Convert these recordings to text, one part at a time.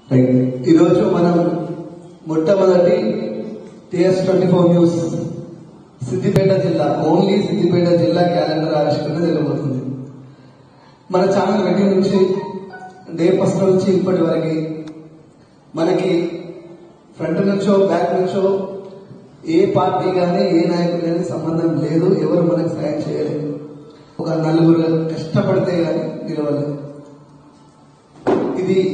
right ఈరోజు మనం మొట్టమొదటి TS twenty four news Siddipet జిల్లా ఓన్లీ సిద్దిపేట జిల్లా క్యాలెండర్ ఆవిష్కరణ జరగబోతుంది మన ఛానల్ వెట్టి నుంచి డే ఫస్ట్ నుంచి ఇప్పటి వరకు మనకి ఫ్రంట్ నుంచో బ్యాక్ నుంచో ఏ పార్టీ కానీ ఏ నాయకుడు కానీ సంబంధం లేదు ఎవరు మనకు సాయం చేయలేదు ఒక నలుగురు కష్టపడితే కానీ నిలవలేదు ఇది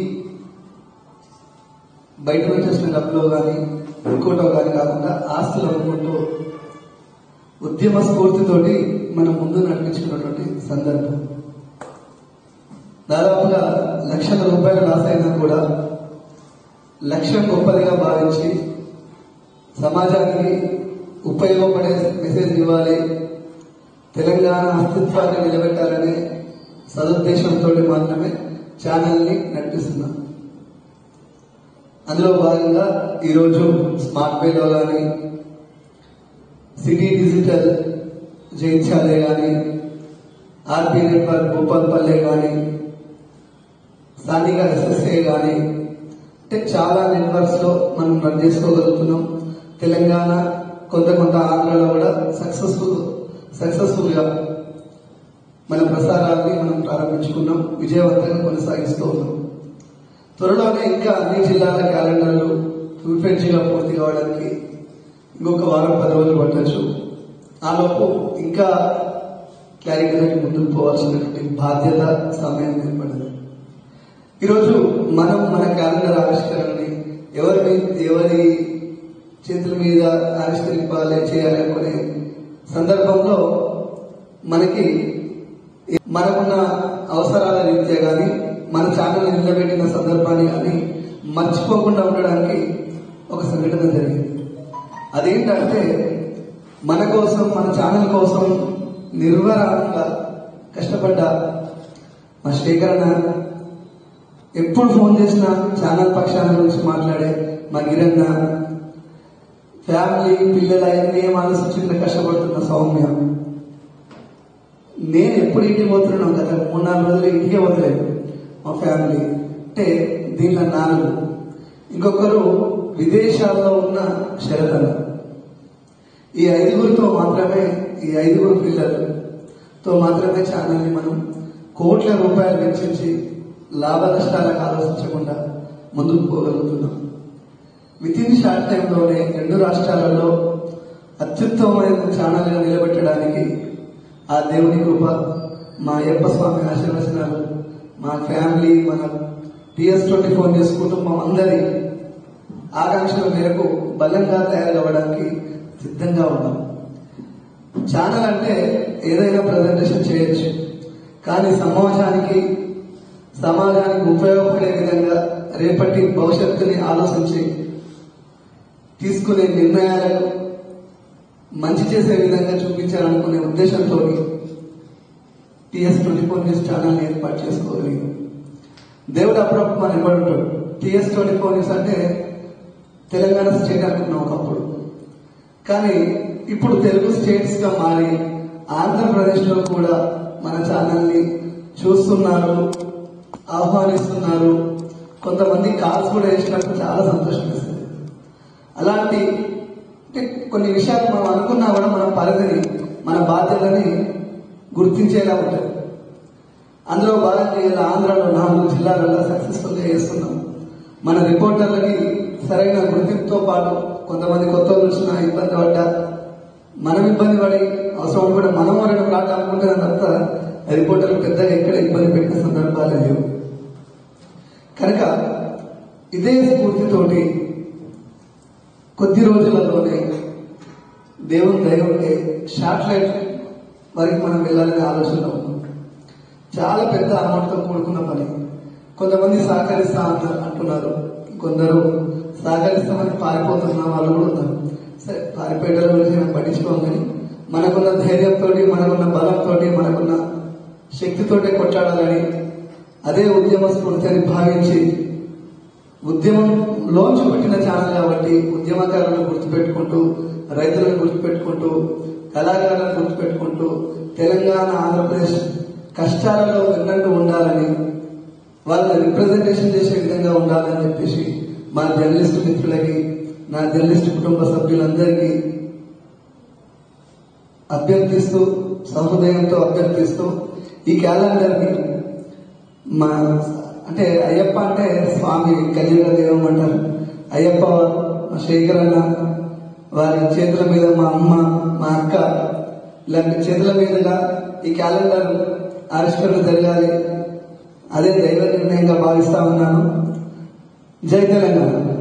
బయట నుంచి వచ్చిన డబ్బులో కానీ ఇంకోటో కానీ కాకుండా ఆస్తులు అనుకుంటూ ఉద్యమ స్ఫూర్తితోటి మనం ముందు నడిపించుకున్నటువంటి సందర్భం దాదాపుగా లక్షల రూపాయలు లాస్ అయినా కూడా లక్ష్యం గొప్పదిగా భావించి సమాజానికి ఉపయోగపడే మెసేజ్ ఇవ్వాలి తెలంగాణ అస్తిత్వాన్ని నిలబెట్టాలనే సదుద్దేశంతో మాత్రమే ఛానల్ని నడిపిస్తున్నాం అందులో భాగంగా ఈరోజు స్మార్ట్ పేలో కానీ సిటీ డిజిటల్ జైత్యాలే కానీ ఆర్పీ నెట్వర్క్ భూపాల్పల్లె కానీ స్థానిక ఎస్ఎస్ఏ కానీ అంటే చాలా నెట్వర్క్స్ లో మనం రన్ చేసుకోగలుగుతున్నాం తెలంగాణ కొంత కొంత ఆంధ్రలో కూడా సక్సెస్ఫుల్ సక్సెస్ఫుల్ గా మన ప్రసారాన్ని మనం ప్రారంభించుకున్నాం విజయవంతంగా కొనసాగిస్తూ ఉన్నాం త్వరలోనే ఇంకా అన్ని జిల్లాల క్యాలెండర్లు ఫుల్ గా పూర్తి కావడానికి ఇంకొక వారం పది రోజులు పట్టచ్చు ఆలోపు ఇంకా క్లారిటీగా ముందుకు పోవాల్సినటువంటి బాధ్యత సమయం ఏర్పడింది ఈరోజు మనం మన క్యాలెండర్ ఆవిష్కరణని ఎవరి మీ- ఎవరి చేతుల మీద ఆవిష్కరింపాలి చేయాలి అనుకునే సందర్భంలో మనకి మనకున్న అవసరాల రీత్యా కానీ మన ఛానల్ నిలబెట్టిన సందర్భాన్ని కానీ మర్చిపోకుండా ఉండడానికి ఒక సంఘటన జరిగింది అదేంటంటే మన కోసం మన ఛానల్ కోసం నిర్వహణగా కష్టపడ్డ మా శేఖరణ ఎప్పుడు ఫోన్ చేసినా ఛానల్ పక్షాల గురించి మాట్లాడే మా గిరన్న ఫ్యామిలీ పిల్లలు అవన్నీ ఏం ఆలోచించకుండా కష్టపడుతున్న సౌమ్య నేను ఎప్పుడు ఇంటికి పోతున్నాను గత మూడు నాలుగు రోజులు ఇంటికే పోతలేదు మా ఫ్యామిలీ అంటే దీనిలో నాలుగు ఇంకొకరు విదేశాల్లో ఉన్న శరతన ఈ ఐదుగురితో మాత్రమే ఈ ఐదుగురు పిల్లలతో మాత్రమే ఛానల్ని మనం కోట్ల రూపాయలు వెచ్చించి లాభ నష్టాలకు ఆలోచించకుండా ముందుకు పోగలుగుతున్నాం విత్ ఇన్ షార్ట్ టైంలోనే రెండు రాష్ట్రాలలో అత్యుత్తమమైన ఛానల్గా నిలబెట్టడానికి ఆ దేవుని కృప మా అయ్యప్ప స్వామి ఆశీర్వచనాలు మా ఫ్యామిలీ మన టిఎస్ ట్వంటీ ఫోర్ న్యూస్ కుటుంబం అందరి ఆకాంక్షల మేరకు బలంగా తయారు కావడానికి సిద్ధంగా ఉన్నాం ఛానల్ అంటే ఏదైనా ప్రజెంటేషన్ చేయొచ్చు కానీ సమాజానికి సమాజానికి ఉపయోగపడే విధంగా రేపటి భవిష్యత్తుని ఆలోచించి తీసుకునే నిర్ణయాలకు మంచి చేసే విధంగా చూపించాలనుకునే ఉద్దేశంతో TS twenty four news channel ఏర్పాటు చేసుకోగలిగాం దేవుడు అప్పుడప్పుడు మన ఇవ్వడుంటాడు టిఎస్ ట్వంటీ ఫోర్ న్యూస్ అంటే తెలంగాణ స్టేట్ అనుకున్నాం ఒకప్పుడు కానీ ఇప్పుడు తెలుగు స్టేట్స్ గా మారి ఆంధ్రప్రదేశ్ లో కూడా మన ఛానల్ ని చూస్తున్నారు ఆహ్వానిస్తున్నారు కొంతమంది కాల్స్ కూడా వేసినప్పుడు చాలా సంతోషం వేస్తుంది అలాంటి అంటే కొన్ని విషయాలు మనం అనుకున్నా కూడా మన పరిధిని మన బాధ్యతని గుర్తించేలా ఉంటుంది అందులో భాగంగా ఇలా ఆంధ్రలో నాలుగు జిల్లాలలో సక్సెస్ఫుల్ గా చేస్తున్నాం మన రిపోర్టర్లకి సరైన గుర్తింపుతో పాటు కొంతమంది కొత్త వాళ్ళు వచ్చిన ఇబ్బంది పడ్డా మనం ఇబ్బంది పడి అవసరం కూడా మనం రెండు ప్లాట్ అనుకుంటున్న తప్ప రిపోర్టర్లు పెద్దగా ఎక్కడ ఇబ్బంది పెట్టిన సందర్భాలు లేవు కనుక ఇదే స్ఫూర్తితోటి కొద్ది రోజులలోనే దేవుని దయ ఉంటే శాటిలైట్ వరకు మనం వెళ్ళాలనే ఆలోచన ఉన్నాం చాలా పెద్ద అమౌంట్తో కూడుకున్న పని కొంతమంది సహకరిస్తా అన్నారు అంటున్నారు కొందరు సహకరిస్తామని పారిపోతున్న వాళ్ళు కూడా ఉన్నారు సరే పారిపోయేటల గురించి మనం పట్టించుకోం కానీ మనకున్న ధైర్యంతో మనకున్న బలంతో మనకున్న శక్తితోటే కొట్టాడాలని అదే ఉద్యమ స్ఫూర్తి అని భావించి ఉద్యమంలోంచి పుట్టిన ఛానల్ కాబట్టి ఉద్యమకారులను గుర్తుపెట్టుకుంటూ రైతులను గుర్తుపెట్టుకుంటూ కళాకారులను గుర్తుపెట్టుకుంటూ తెలంగాణ ఆంధ్రప్రదేశ్ కష్టాలలో వెన్నంటూ ఉండాలని వాళ్ళని రిప్రజెంటేషన్ చేసే విధంగా ఉండాలని చెప్పేసి మా జర్నలిస్ట్ మిత్రులకి నా జర్నలిస్ట్ కుటుంబ సభ్యులందరికీ అభ్యర్థిస్తూ సహృదయంతో అభ్యర్థిస్తూ ఈ క్యాలెండర్ని మా అంటే అయ్యప్ప అంటే స్వామి కలియుగ దైవం అంటారు అయ్యప్ప మా శేఖర్ అన్న వారి చేతుల మీద మా అమ్మ మా అక్క ఇలాంటి చేతుల మీదుగా ఈ క్యాలెండర్ ఆవిష్కరణ జరగాలి అదే దైవ నిర్ణయంగా భావిస్తా ఉన్నాను జై తెలంగాణ